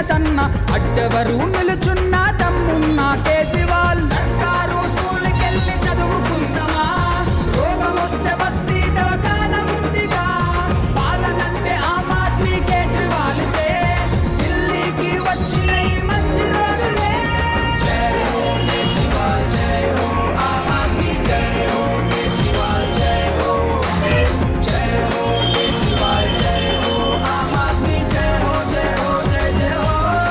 తన్న అడ్డెవరు నిలుచున్న తమ్మున్న కేజ్రీవాల్ సర్కారు స్కూల్కెళ్ళి చదువుకుందామా రోగం వస్తే బస్తీ దవాఖాన ఉందిగా పాలనంటే ఆమ్ ఆద్మీ కేజ్రీవాల్దే ఢిల్లీకి వచ్చిన ఈ మంచి రోజులే జై హో కేజ్రీవాల్ జై హో ఆమ్ ఆద్మీ జై హో కేజ్రీవాల్ జై హో జై హో కేజ్రీవాల్ జై హో ఆమ్ ఆద్మీ జై హో జై హో జై జై హో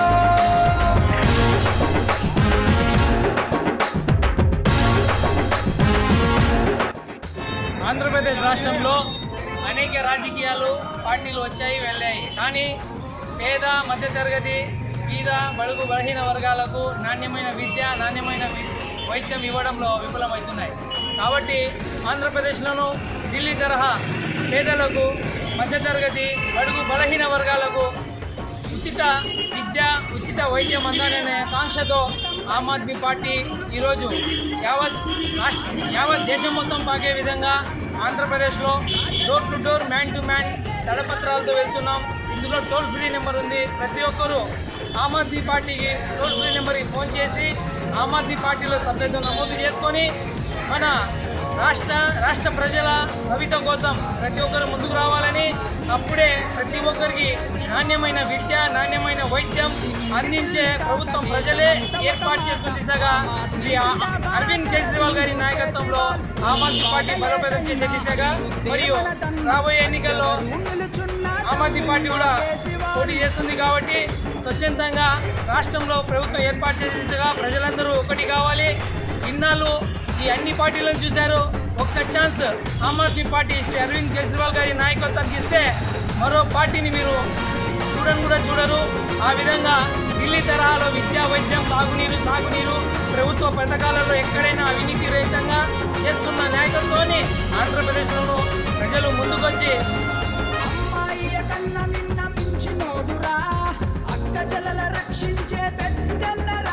ఆంధ్రప్రదేశ్ రాష్ట్రంలో అనేక రాజకీయాలు పార్టీలు వచ్చాయి వెళ్ళాయి కానీ పేద మధ్యతరగతి బీద బడుగు బలహీన వర్గాలకు నాణ్యమైన విద్య నాణ్యమైన వి- వైద్యం ఇవ్వడంలో విఫలమవుతున్నాయి కాబట్టి ఆంధ్రప్రదేశ్లోనూ ఢిల్లీ తరహా పేదలకు మధ్యతరగతి బడుగు బలహీన వర్గాలకు ఉచిత విద్య ఉచిత వైద్యం అందాలనే కాంక్షతో ఆమ్ ఆద్మీ పార్టీ ఈరోజు యావత్ రాష్ట్ర యావత్ దేశం మొత్తం పాకే విధంగా ఆంధ్రప్రదేశ్లో door to door man to man దళపత్రాలతో వెళ్తున్నాం ఇందులో టోల్ ఫ్రీ నెంబర్ ఉంది ప్రతి ఒక్కరూ ఆమ్ ఆద్మీ పార్టీకి టోల్ ఫ్రీ నెంబర్కి ఫోన్ చేసి ఆమ్ ఆద్మీ పార్టీలో సభ్యత్వం నమోదు చేసుకొని మన రాష్ట్ర రాష్ట్ర ప్రజల భవిత కోసం ప్రతి ఒక్కరు ముందుకు రావాలని అప్పుడే ప్రతి ఒక్కరికి నాణ్యమైన విద్య నాణ్యమైన వైద్యం అందించే ప్రభుత్వం ప్రజలే ఏర్పాటు చేసుకున్న దిశగా శ్రీ ఆ- అరవింద్ కేజ్రీవాల్ గారి నాయకత్వంలో ఆమ్ ఆద్మీ పార్టీ బలోపేతం చేసే దిశగా మరియు రాబోయే ఎన్నికల్లో ఆమ్ ఆద్మీ పార్టీ కూడా పోటీ చేస్తుంది కాబట్టి స్వచ్ఛందంగా రాష్ట్రంలో ప్రభుత్వం ఏర్పాటు చేసే దిశగా ప్రజలందరూ ఒకటి కావాలి ఇన్నాళ్ళు ఈ అన్ని పార్టీలను చూశారు ఒక్క ఛాన్స్ ఆమ్ ఆద్మీ పార్టీ శ్రీ అరవింద్ కేజ్రీవాల్ గారి నాయకత్వానికి ఇస్తే మరో పార్టీని మీరు చూడని కూడా చూడరు ఆ విధంగా ఢిల్లీ తరహాలో విద్యా వైద్యం తాగునీరు సాగునీరు ప్రభుత్వ పథకాలలో ఎక్కడైనా అవినీతి రహితంగా చేస్తున్న నాయకత్వాన్ని ఆంధ్రప్రదేశ్లోనూ ప్రజలు ముందుకొచ్చి అమ్మాయిల కన్న నిన్న మించినోడురా అక్క చెల్లెల రక్షించే పెద్దన్నరా